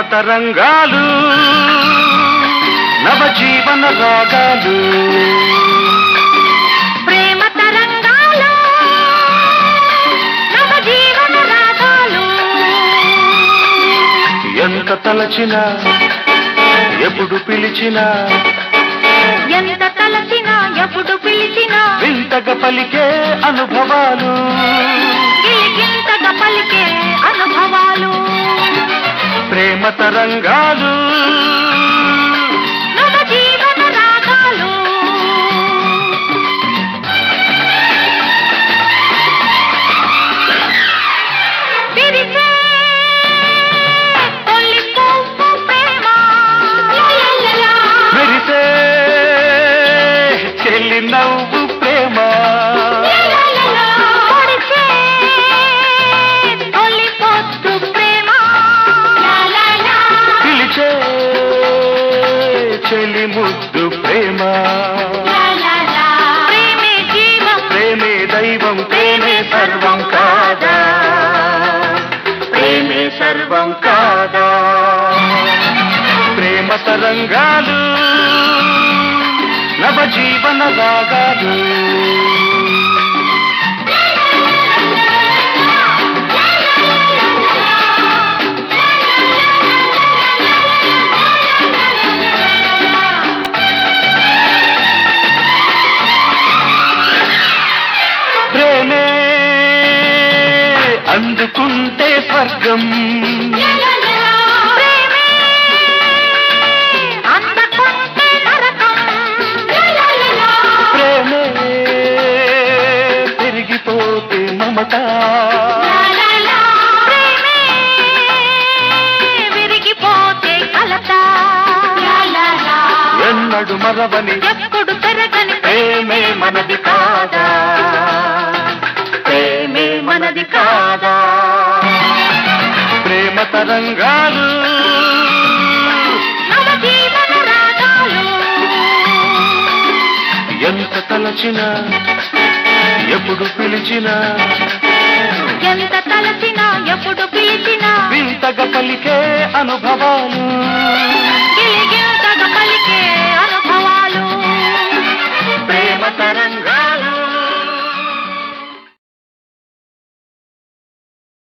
తరంగాలు నవజీవన రాగాలు ప్రేమ తరంగాలు నవ జీవన రాగాలు ఎంత తలచినా ఎప్పుడు పిలిచినా ఎంత తలచినా ఎప్పుడు పిలిచినా వింతగా పలికే అనుభవాలు గిలిగింతగా పలికే అనుభవాలు ప్రేమ తరంగాలు నవ జీవన రాగాలు విరిసే తొలి పువ్వు ప్రేమ మెరిసే చెల్లి నవ్వు ప్రేమ పొడిసే తొలి పొద్దు ప్రేమ పిలిచే చెల్లి ముద్దు ప్రేమ ప్రేమే జీవం ప్రేమే దైవం ప్రేమే సర్వం కాదా ప్రేమే సర్వం కాదా ప్రేమ తరంగాలు నవజీవన రాగాలు ప్రేమే అందుకుంటే స్వర్గం ప్రేమే అందకుంటే నరకం ప్రేమే పెరిగిపోతే మమత ప్రేమే విరిగిపోతే కలత ఎన్నడు మరవని ఎప్పుడు పెరగని ప్రేమే మనది కాదా ప్రేమే మనది కాదా ప్రేమ తరంగాలు నవ జీవన రాగాలు ఎంత తలచినా ఎప్పుడు పిలిచినా ఎంత తలచినా ఎప్పుడు పిలిచినా వింతగా పలికే అనుభవాలు గిలిగింతగా పలికే అనుభవాలు ప్రేమ తరంగా